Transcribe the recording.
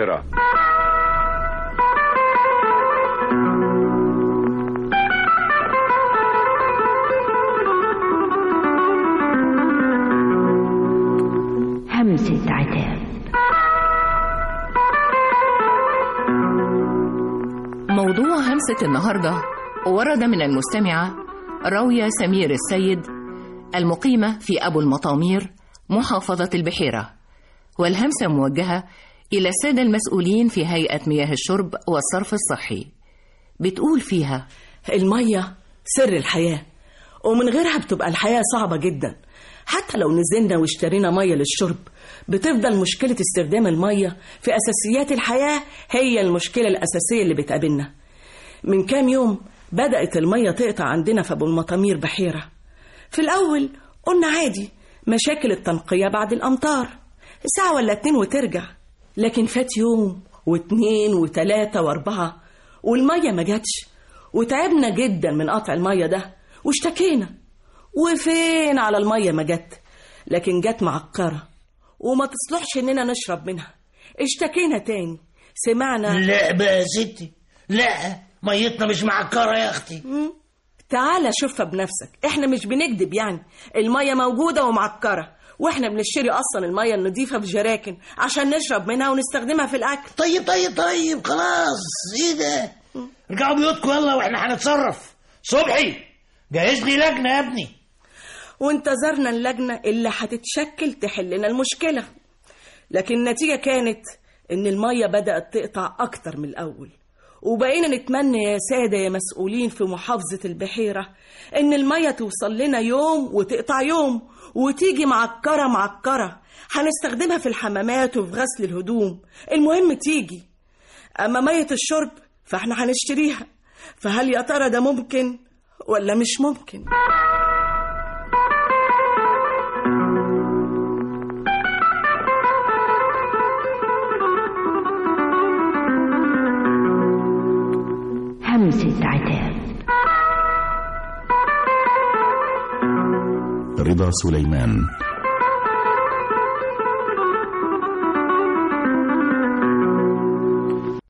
القاهرة همسة عتاب موضوع همسة النهاردة ورد من المستمعة راوية سمير السيد المقيمة في أبو المطامير محافظة البحيرة والهمسة موجهة إلى السادة المسؤولين في هيئة مياه الشرب والصرف الصحي بتقول فيها المية سر الحياة ومن غيرها بتبقى الحياة صعبة جدا حتى لو نزلنا واشترينا مية للشرب بتفضل مشكلة استخدام المية في أساسيات الحياة هي المشكلة الأساسية اللي بتقابلنا من كام يوم بدأت المية تقطع عندنا في أبو المطامير بحيرة في الأول قلنا عادي مشاكل التنقية بعد الأمطار ساعة ولا اتنين وترجع لكن فات يوم واتنين وتلاتة واربعة والمية ما جاتش وتعبنا جدا من قطع المية ده واشتكينا وفين على المية ما جت لكن جت معكرة وما تصلحش اننا نشرب منها اشتكينا تاني سمعنا لا بقى يا ستي لا ميتنا مش معكرة يا أختي تعالى شوفها بنفسك احنا مش بنكذب يعني المية موجودة ومعكرة واحنا بنشتري اصلا المية النظيفة في جراكن عشان نشرب منها ونستخدمها في الاكل طيب طيب طيب خلاص ايه ده ارجعوا بيوتكم يلا واحنا هنتصرف صبحي جهز لي لجنة يا ابني وانتظرنا اللجنة اللي هتتشكل تحلنا المشكلة لكن النتيجة كانت إن المية بدأت تقطع أكتر من الأول وبقينا نتمنى يا سادة يا مسؤولين في محافظة البحيرة إن المية توصل لنا يوم وتقطع يوم وتيجي معكرة معكرة هنستخدمها في الحمامات وفي غسل الهدوم المهم تيجي أما مية الشرب فاحنا هنشتريها فهل يا ترى ده ممكن ولا مش ممكن؟ همسة عتاب رضا سليمان